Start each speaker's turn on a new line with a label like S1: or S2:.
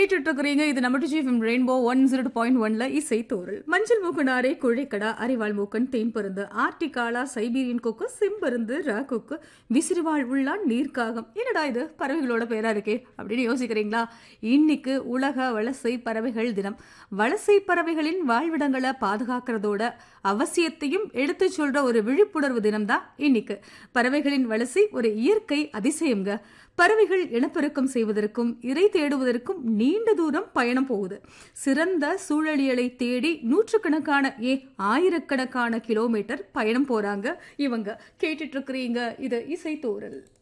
S1: கேட்டுட்டு இருக்கிறீங்க இது நம்ம G F M rainbow one zero point ஒன்ல இசை தோறல் மஞ்சள் மூக்கனாரே குழைக்கடா அரிவாள் மூக்கன் தேன் பருந்து ஆர்டிகாலா சைபீரியன் கொக்கு செம்பருந்து ராக்கொக்கு விசிறிவாள் உள்ளான் நீர்க்காகம் என்னடா இது பறவைகளோட பேரா இருக்கே அப்படின்னு யோசிக்கிறீங்களா இன்னைக்கு உலக வலசை பறவைகள் தினம் வலசை பறவைகளின் வாழ்விடங்களை பாதுகாக்கிறதோட அவசியத்தையும் எடுத்து சொல்ற ஒரு விழிப்புணர்வு தினம் தான் இன்னைக்கு பறவைகளின் வலசை ஒரு இயற்கை அதிசயம்ங்க பறவைகள் இனப்பெருக்கம் செய்வதற்கும் இறை தேடுவதற்கும் நீண்ட தூரம் பயணம் போகுது சிறந்த சூழலியலை தேடி நூற்றுக்கணக்கான ஏ ஆயிரக்கணக்கான கிலோமீட்டர் பயணம் போறாங்க இவங்க கேட்டுட்டு இருக்கிறீங்க இது இசை தோறல்